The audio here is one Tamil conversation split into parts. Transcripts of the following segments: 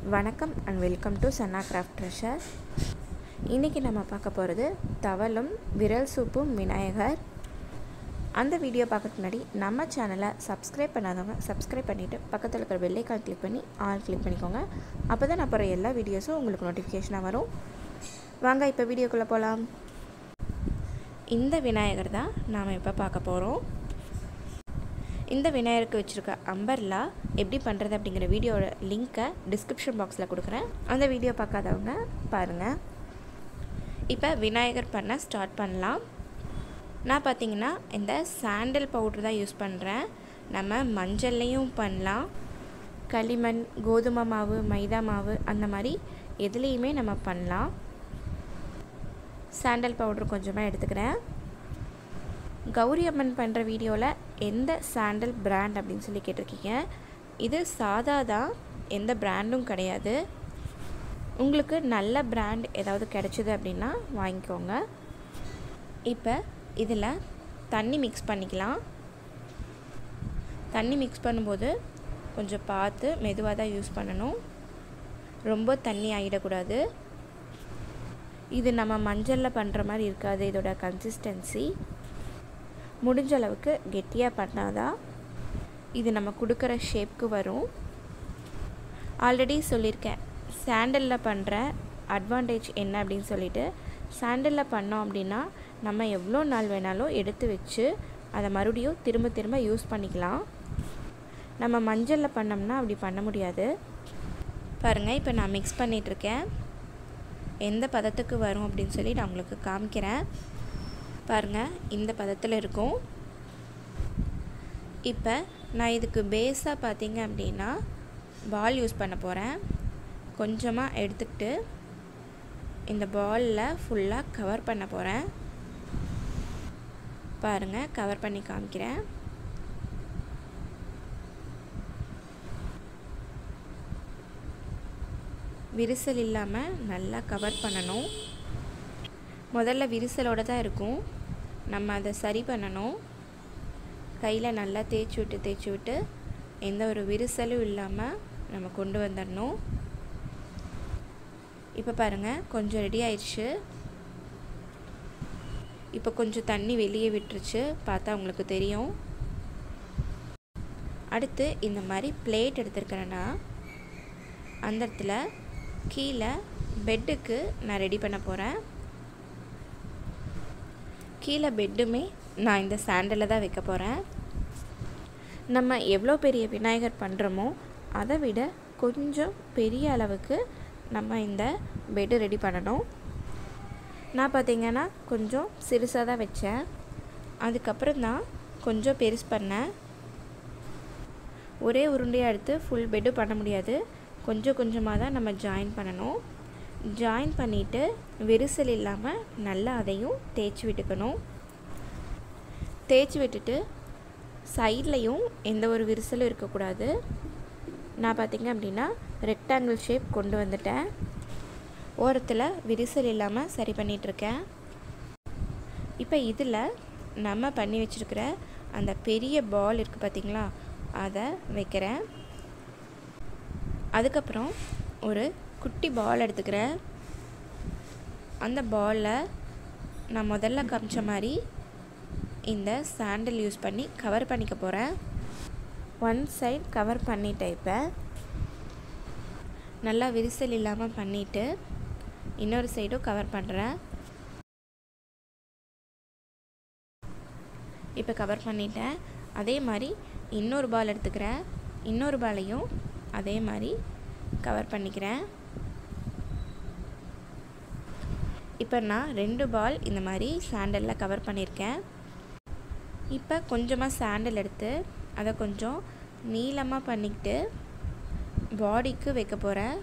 வணக்கம் அண்ட் வெல்கம் டு சன்னா கிராஃப்ட் ட்ரெஷர் இன்றைக்கி நம்ம பார்க்க போகிறது தவளும் விரல் சூப்பும் விநாயகர் அந்த வீடியோ பார்க்கறதுக்கு முன்னாடி நம்ம சேனலை சப்ஸ்கிரைப் பண்ணாதவங்க சப்ஸ்கிரைப் பண்ணிவிட்டு பக்கத்தில் இருக்கிற பெல்லைக்கான் கிளிக் பண்ணி ஆல் கிளிக் பண்ணிக்கோங்க அப்போ தான் நான் போகிற எல்லா வீடியோஸும் உங்களுக்கு நோட்டிஃபிகேஷனாக வரும் வாங்க இப்போ வீடியோக்குள்ளே போகலாம் இந்த விநாயகர் தான் நாம் இப்போ பார்க்க போகிறோம் இந்த விநாயகருக்கு வச்சுருக்க அம்பர்லா எப்படி பண்ணுறது அப்படிங்கிற வீடியோட லிங்க்கை டிஸ்கிரிப்ஷன் பாக்ஸில் கொடுக்குறேன் அந்த வீடியோ பார்க்காதவங்க பாருங்கள் இப்போ விநாயகர் பண்ண ஸ்டார்ட் பண்ணலாம் நான் பார்த்தீங்கன்னா இந்த சாண்டல் பவுட்ரு தான் யூஸ் பண்ணுறேன் நம்ம மஞ்சள்லேயும் பண்ணலாம் களிமண் கோதுமை மாவு மைதா மாவு அந்த மாதிரி எதுலேயுமே நம்ம பண்ணலாம் சாண்டல் பவுட்ரு கொஞ்சமாக எடுத்துக்கிறேன் கௌரி அம்மன் பண்ணுற வீடியோவில் எந்த சாண்டல் பிராண்ட் அப்படின்னு சொல்லி கேட்டிருக்கீங்க இது சாதா தான் எந்த பிராண்டும் கிடையாது உங்களுக்கு நல்ல பிராண்ட் ஏதாவது கிடைச்சிது அப்படின்னா வாங்கிக்கோங்க இப்போ இதில் தண்ணி மிக்ஸ் பண்ணிக்கலாம் தண்ணி மிக்ஸ் பண்ணும்போது கொஞ்சம் பார்த்து மெதுவாக தான் யூஸ் பண்ணணும் ரொம்ப தண்ணி ஆகிடக்கூடாது இது நம்ம மஞ்சளில் பண்ணுற மாதிரி இருக்காது இதோட கன்சிஸ்டன்சி முடிஞ்ச அளவுக்கு கெட்டியாக பண்ணாதான் இது நம்ம கொடுக்குற ஷேப்க்கு வரும் ஆல்ரெடி சொல்லியிருக்கேன் சாண்டலில் பண்ணுற அட்வான்டேஜ் என்ன அப்படின்னு சொல்லிட்டு சாண்டலில் பண்ணோம் அப்படின்னா நம்ம எவ்வளோ நாள் வேணாலும் எடுத்து வச்சு அதை மறுபடியும் திரும்ப திரும்ப யூஸ் பண்ணிக்கலாம் நம்ம மஞ்சளில் பண்ணோம்னா அப்படி பண்ண முடியாது பாருங்கள் இப்போ நான் மிக்ஸ் பண்ணிகிட்ருக்கேன் எந்த பதத்துக்கு வரும் அப்படின்னு சொல்லி நான் உங்களுக்கு காமிக்கிறேன் பாருங்கள் இந்த பதத்தில் இருக்கும் இப்போ நான் இதுக்கு பேஸாக பார்த்தீங்க அப்படின்னா பால் யூஸ் பண்ண போகிறேன் கொஞ்சமாக எடுத்துக்கிட்டு இந்த பாலில் ஃபுல்லாக கவர் பண்ண போகிறேன் பாருங்கள் கவர் பண்ணி காமிக்கிறேன் விரிசல் இல்லாமல் நல்லா கவர் பண்ணணும் முதல்ல விரிசலோடு தான் இருக்கும் நம்ம அதை சரி பண்ணணும் கையில் நல்லா தேய்ச்சி விட்டு தேய்ச்சி விட்டு எந்த ஒரு விரிசலும் இல்லாமல் நம்ம கொண்டு வந்துடணும் இப்போ பாருங்கள் கொஞ்சம் ரெடி ஆயிடுச்சு இப்போ கொஞ்சம் தண்ணி வெளியே விட்டுருச்சு பார்த்தா உங்களுக்கு தெரியும் அடுத்து இந்த மாதிரி பிளேட் எடுத்துருக்கிறேன்னா அந்த இடத்துல கீழே பெட்டுக்கு நான் ரெடி பண்ண போகிறேன் கீழே பெட்டுமே நான் இந்த சாண்டலில் தான் வைக்க போகிறேன் நம்ம எவ்வளோ பெரிய விநாயகர் பண்ணுறோமோ அதை விட கொஞ்சம் பெரிய அளவுக்கு நம்ம இந்த பெட்டு ரெடி பண்ணணும் நான் பார்த்திங்கன்னா கொஞ்சம் சிறுசாக தான் வச்சேன் அதுக்கப்புறம் தான் கொஞ்சம் பெருசு பண்ணேன் ஒரே உருண்டையாக எடுத்து ஃபுல் பெட்டு பண்ண முடியாது கொஞ்சம் கொஞ்சமாக தான் நம்ம ஜாயின் பண்ணணும் ஜாயின் பண்ணிவிட்டு விரிசல் இல்லாமல் நல்லா அதையும் தேய்ச்சி விட்டுக்கணும் தேய்ச்சி விட்டுட்டு சைட்லேயும் எந்த ஒரு விரிசலும் இருக்கக்கூடாது நான் பார்த்திங்க அப்படின்னா ரெக்டாங்கிள் ஷேப் கொண்டு வந்துட்டேன் ஓரத்தில் விரிசல் இல்லாமல் சரி பண்ணிகிட்ருக்கேன் இப்போ இதில் நம்ம பண்ணி வச்சுருக்கிற அந்த பெரிய பால் இருக்குது பார்த்திங்களா அதை வைக்கிறேன் அதுக்கப்புறம் ஒரு குட்டி பால் எடுத்துக்கிறேன் அந்த பாலில் நான் முதல்ல காமிச்ச மாதிரி இந்த சாண்டில் யூஸ் பண்ணி கவர் பண்ணிக்க போகிறேன் ஒன் சைட் கவர் பண்ணிட்டேன் இப்போ நல்லா விரிசல் இல்லாமல் பண்ணிவிட்டு இன்னொரு சைடும் கவர் பண்ணுறேன் இப்போ கவர் பண்ணிட்டேன் அதே மாதிரி இன்னொரு பால் எடுத்துக்கிறேன் இன்னொரு பாலையும் அதே மாதிரி கவர் பண்ணிக்கிறேன் இப்போ நான் ரெண்டு பால் இந்த மாதிரி சாண்டலில் கவர் பண்ணியிருக்கேன் இப்போ கொஞ்சமாக சாண்டல் எடுத்து அதை கொஞ்சம் நீளமாக பண்ணிக்கிட்டு பாடிக்கு வைக்க போகிறேன்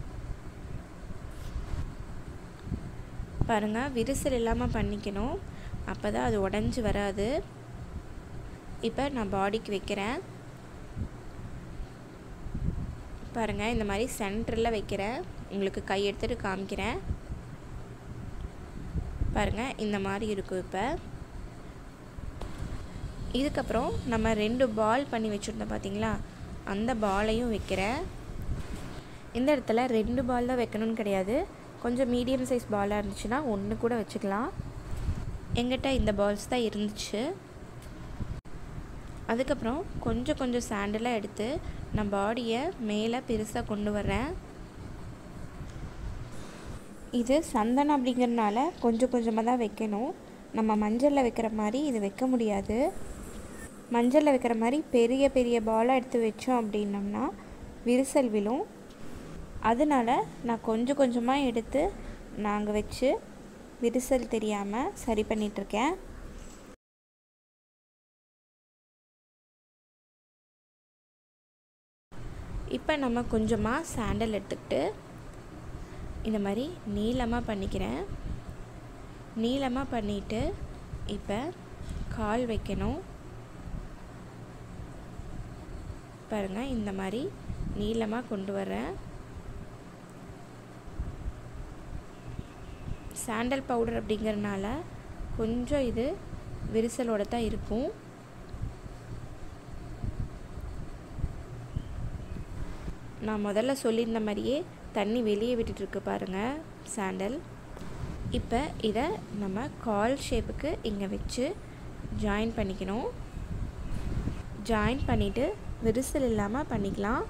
பாருங்கள் விரிசல் இல்லாமல் பண்ணிக்கணும் அப்போ தான் அது உடஞ்சி வராது இப்போ நான் பாடிக்கு வைக்கிறேன் பாருங்கள் இந்த மாதிரி சென்டரில் வைக்கிறேன் உங்களுக்கு கை எடுத்துகிட்டு காமிக்கிறேன் பாருங்கள் இந்த மாதிரி இருக்கும் இப்போ இதுக்கப்புறம் நம்ம ரெண்டு பால் பண்ணி வச்சுருந்தோம் பார்த்தீங்களா அந்த பாலையும் வைக்கிறேன் இந்த இடத்துல ரெண்டு பால் தான் வைக்கணும்னு கிடையாது கொஞ்சம் மீடியம் சைஸ் பாலாக இருந்துச்சுன்னா ஒன்று கூட வச்சுக்கலாம் எங்கிட்ட இந்த பால்ஸ் தான் இருந்துச்சு அதுக்கப்புறம் கொஞ்சம் கொஞ்சம் சாண்டலாக எடுத்து நான் பாடியை மேலே பெருசாக கொண்டு வரேன் இது சந்தனம் அப்படிங்கிறனால கொஞ்சம் கொஞ்சமாக தான் வைக்கணும் நம்ம மஞ்சளில் வைக்கிற மாதிரி இது வைக்க முடியாது மஞ்சளில் வைக்கிற மாதிரி பெரிய பெரிய பாலாக எடுத்து வச்சோம் அப்படின்னம்னா விரிசல் விழும் அதனால நான் கொஞ்சம் கொஞ்சமாக எடுத்து நாங்கள் வச்சு விரிசல் தெரியாமல் சரி பண்ணிகிட்ருக்கேன் இப்போ நம்ம கொஞ்சமாக சாண்டல் எடுத்துக்கிட்டு இந்த மாதிரி நீளமாக பண்ணிக்கிறேன் நீளமாக பண்ணிவிட்டு இப்போ கால் வைக்கணும் பாருங்கள் இந்த மாதிரி நீளமாக கொண்டு வரேன் சாண்டல் பவுடர் அப்படிங்கிறனால கொஞ்சம் இது விரிசலோட தான் இருக்கும் நான் முதல்ல சொல்லியிருந்த மாதிரியே தண்ணி வெளியே விட்டுட்டுருக்கு பாருங்கள் சாண்டல் இப்போ இதை நம்ம கால் ஷேப்புக்கு இங்கே வச்சு ஜாயின் பண்ணிக்கணும் ஜாயின் பண்ணிவிட்டு விரிசல் இல்லாமல் பண்ணிக்கலாம்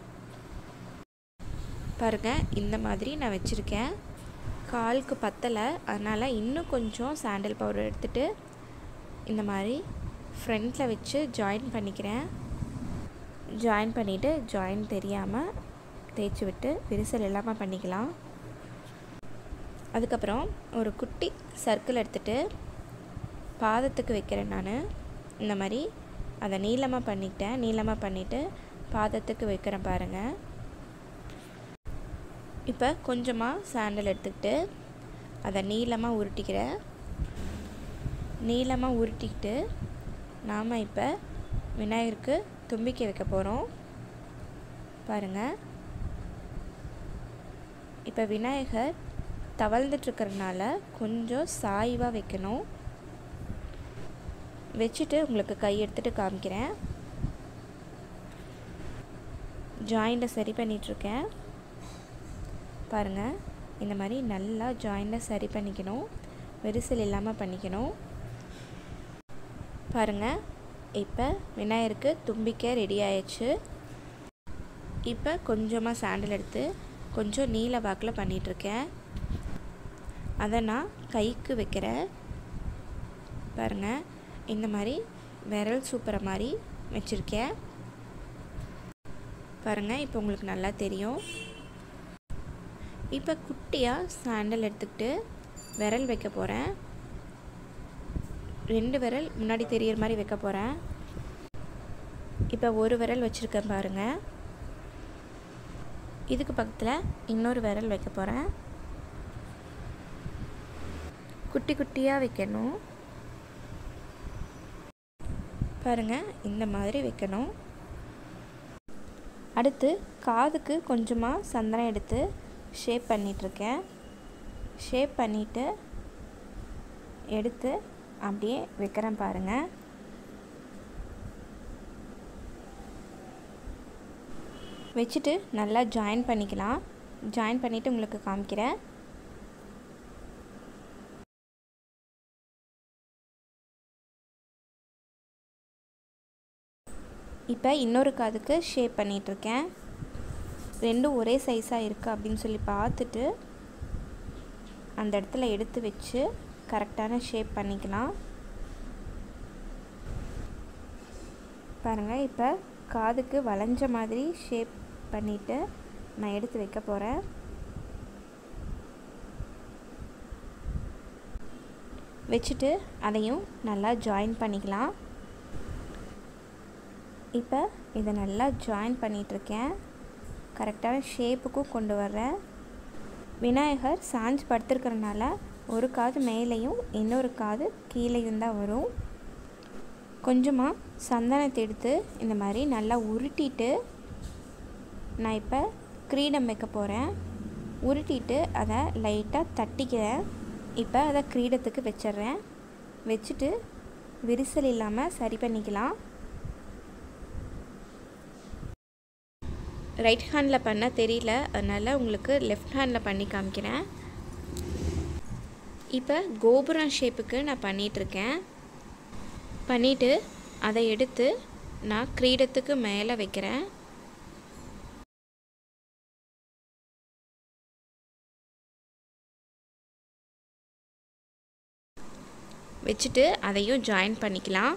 பாருங்கள் இந்த மாதிரி நான் வச்சுருக்கேன் காலுக்கு பத்தலை அதனால் இன்னும் கொஞ்சம் சாண்டல் பவுடர் எடுத்துகிட்டு இந்த மாதிரி ஃப்ரண்ட்டில் வச்சு ஜாயின் பண்ணிக்கிறேன் ஜாயின் பண்ணிவிட்டு ஜாயின் தெரியாமல் தேய்ச்சி விட்டு விரிசல் இல்லாமல் பண்ணிக்கலாம் அதுக்கப்புறம் ஒரு குட்டி சர்க்கிள் எடுத்துகிட்டு பாதத்துக்கு வைக்கிறேன் நான் இந்த மாதிரி அதை நீளமாக பண்ணிக்கிட்டேன் நீளமாக பண்ணிவிட்டு பாதத்துக்கு வைக்கிறேன் பாருங்கள் இப்போ கொஞ்சமாக சாண்டல் எடுத்துக்கிட்டு அதை நீளமாக உருட்டிக்கிறேன் நீளமாக உருட்டிக்கிட்டு நாம் இப்போ விநாயகருக்கு தும்பிக்கை வைக்க போகிறோம் பாருங்கள் இப்போ விநாயகர் தவழ்ந்துட்டுருக்கறனால கொஞ்சம் சாய்வாக வைக்கணும் வச்சுட்டு உங்களுக்கு கை எடுத்துகிட்டு காமிக்கிறேன் ஜாயிண்ட்டை சரி பண்ணிகிட்ருக்கேன் பாருங்கள் இந்த மாதிரி நல்லா ஜாயிண்ட்டை சரி பண்ணிக்கணும் விரிசல் இல்லாமல் பண்ணிக்கணும் பாருங்கள் இப்போ விநாயகருக்கு தும்பிக்கை ரெடி ஆயிடுச்சு இப்போ கொஞ்சமாக சாண்டல் எடுத்து கொஞ்சம் நீல வாக்கில் பண்ணிகிட்ருக்கேன் அதை நான் கைக்கு வைக்கிறேன் பாருங்கள் இந்த மாதிரி விரல் சூப்புற மாதிரி வச்சுருக்கேன் பாருங்கள் இப்போ உங்களுக்கு நல்லா தெரியும் இப்போ குட்டியாக சாண்டல் எடுத்துக்கிட்டு விரல் வைக்க போகிறேன் ரெண்டு விரல் முன்னாடி தெரியிற மாதிரி வைக்க போகிறேன் இப்போ ஒரு விரல் வச்சுருக்கேன் பாருங்கள் இதுக்கு பக்கத்தில் இன்னொரு விரல் வைக்க போகிறேன் குட்டி குட்டியாக வைக்கணும் பாருங்கள் இந்த மாதிரி வைக்கணும் அடுத்து காதுக்கு கொஞ்சமாக சந்தனம் எடுத்து ஷேப் பண்ணிகிட்ருக்கேன் ஷேப் பண்ணிவிட்டு எடுத்து அப்படியே வைக்கிறேன் பாருங்கள் வச்சுட்டு நல்லா ஜாயின் பண்ணிக்கலாம் ஜாயின் பண்ணிவிட்டு உங்களுக்கு காமிக்கிறேன் இப்போ இன்னொரு காதுக்கு ஷேப் பண்ணிகிட்ருக்கேன் ரெண்டும் ஒரே சைஸாக இருக்குது அப்படின்னு சொல்லி பார்த்துட்டு அந்த இடத்துல எடுத்து வச்சு கரெக்டான ஷேப் பண்ணிக்கலாம் பாருங்கள் இப்போ காதுக்கு வளைஞ்ச மாதிரி ஷேப் பண்ணிவிட்டு நான் எடுத்து வைக்க போகிறேன் வச்சுட்டு அதையும் நல்லா ஜாயின் பண்ணிக்கலாம் இப்போ இதை நல்லா ஜாயின் பண்ணிகிட்ருக்கேன் கரெக்டான ஷேப்புக்கும் கொண்டு வர்றேன் விநாயகர் சாஞ்சு படுத்துருக்கறனால ஒரு காது மேலேயும் இன்னொரு காது கீழேயும் தான் வரும் கொஞ்சமாக சந்தனத்தை எடுத்து இந்த மாதிரி நல்லா உருட்டிட்டு நான் இப்போ கிரீடம் வைக்க போகிறேன் உருட்டிட்டு அதை லைட்டாக தட்டிக்கிறேன் இப்போ அதை கிரீடத்துக்கு வச்சிட்றேன் வச்சுட்டு விரிசல் இல்லாமல் சரி பண்ணிக்கலாம் ரைட் ஹேண்டில் பண்ண தெரியல அதனால் உங்களுக்கு லெஃப்ட் ஹேண்டில் பண்ணி காமிக்கிறேன் இப்போ கோபுரம் ஷேப்புக்கு நான் பண்ணிகிட்ருக்கேன் பண்ணிவிட்டு அதை எடுத்து நான் கிரீடத்துக்கு மேலே வைக்கிறேன் வச்சுட்டு அதையும் ஜாயின் பண்ணிக்கலாம்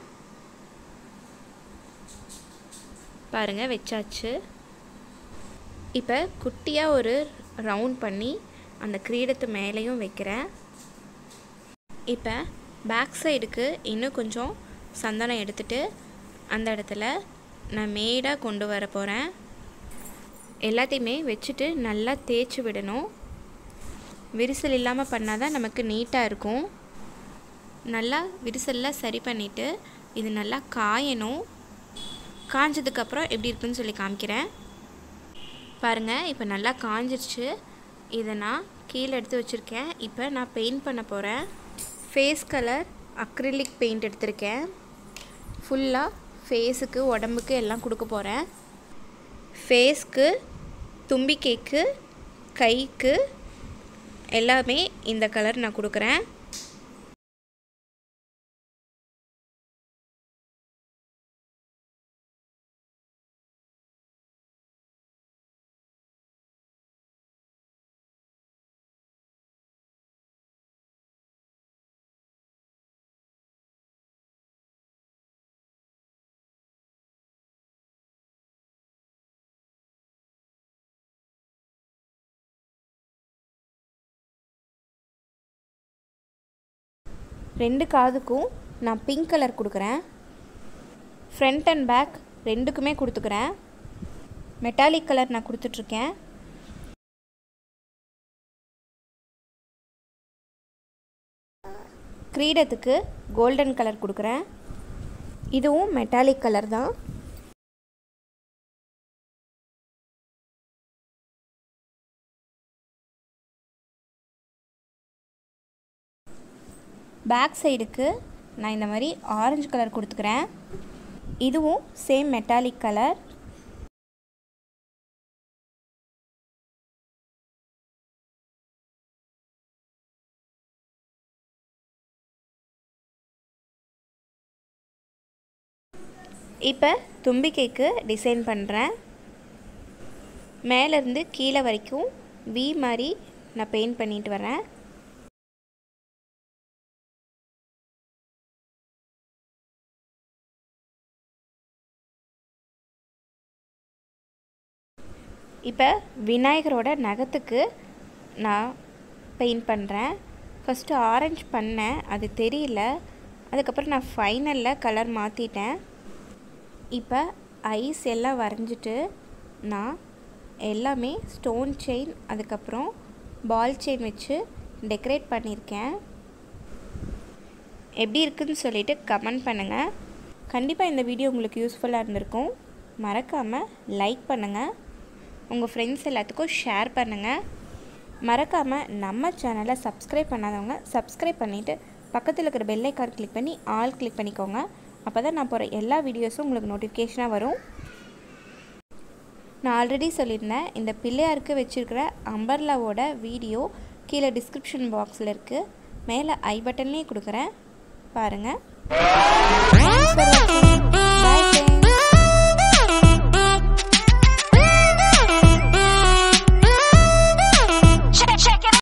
பாருங்கள் வச்சாச்சு இப்போ குட்டியாக ஒரு ரவுண்ட் பண்ணி அந்த கிரீடத்து மேலேயும் வைக்கிறேன் இப்போ பேக் சைடுக்கு இன்னும் கொஞ்சம் சந்தனம் எடுத்துட்டு அந்த இடத்துல நான் மேடாக கொண்டு வர போகிறேன் எல்லாத்தையுமே வச்சுட்டு நல்லா தேய்ச்சி விடணும் விரிசல் இல்லாமல் பண்ணால் தான் நமக்கு நீட்டாக இருக்கும் நல்லா விரிசலில் சரி பண்ணிவிட்டு இது நல்லா காயணும் காஞ்சதுக்கப்புறம் எப்படி இருக்குன்னு சொல்லி காமிக்கிறேன் பாருங்கள் இப்போ நல்லா காஞ்சிருச்சு இதை நான் கீழே எடுத்து வச்சுருக்கேன் இப்போ நான் பெயிண்ட் பண்ண போகிறேன் ஃபேஸ் கலர் அக்ரிலிக் பெயிண்ட் எடுத்திருக்கேன் ஃபுல்லாக ஃபேஸுக்கு உடம்புக்கு எல்லாம் கொடுக்க போகிறேன் ஃபேஸ்க்கு தும்பிக்கைக்கு கைக்கு எல்லாமே இந்த கலர் நான் கொடுக்குறேன் ரெண்டு காதுக்கும் நான் பிங்க் கலர் கொடுக்குறேன் ஃப்ரண்ட் அண்ட் பேக் ரெண்டுக்குமே கொடுத்துக்கிறேன் மெட்டாலிக் கலர் நான் கொடுத்துட்ருக்கேன் கிரீடத்துக்கு கோல்டன் கலர் கொடுக்குறேன் இதுவும் மெட்டாலிக் கலர் தான் பேக் சைடுக்கு நான் இந்த மாதிரி ஆரஞ்சு கலர் கொடுத்துக்கிறேன் இதுவும் சேம் மெட்டாலிக் கலர் இப்போ தும்பிக்கைக்கு டிசைன் பண்ணுறேன் மேலேருந்து கீழே வரைக்கும் வி மாதிரி நான் பெயிண்ட் பண்ணிட்டு வரேன் இப்போ விநாயகரோட நகத்துக்கு நான் பெயிண்ட் பண்ணுறேன் ஃபஸ்ட்டு ஆரஞ்சு பண்ணேன் அது தெரியல அதுக்கப்புறம் நான் ஃபைனலில் கலர் மாற்றிட்டேன் இப்போ ஐஸ் எல்லாம் வரைஞ்சிட்டு நான் எல்லாமே ஸ்டோன் செயின் அதுக்கப்புறம் பால் செயின் வச்சு டெக்கரேட் பண்ணியிருக்கேன் எப்படி இருக்குன்னு சொல்லிட்டு கமெண்ட் பண்ணுங்கள் கண்டிப்பாக இந்த வீடியோ உங்களுக்கு யூஸ்ஃபுல்லாக இருந்திருக்கும் மறக்காமல் லைக் பண்ணுங்கள் உங்கள் ஃப்ரெண்ட்ஸ் எல்லாத்துக்கும் ஷேர் பண்ணுங்கள் மறக்காமல் நம்ம சேனலை சப்ஸ்கிரைப் பண்ணாதவங்க சப்ஸ்கிரைப் பண்ணிவிட்டு பக்கத்தில் இருக்கிற பெல் ஐக்கான் கிளிக் பண்ணி ஆல் கிளிக் பண்ணிக்கோங்க அப்போ தான் நான் போகிற எல்லா வீடியோஸும் உங்களுக்கு நோட்டிஃபிகேஷனாக வரும் நான் ஆல்ரெடி சொல்லியிருந்தேன் இந்த பிள்ளையாருக்கு வச்சுருக்கிற அம்பர்லாவோட வீடியோ கீழே டிஸ்கிரிப்ஷன் பாக்ஸில் இருக்குது மேலே ஐ பட்டன்லேயே கொடுக்குறேன் பாருங்கள்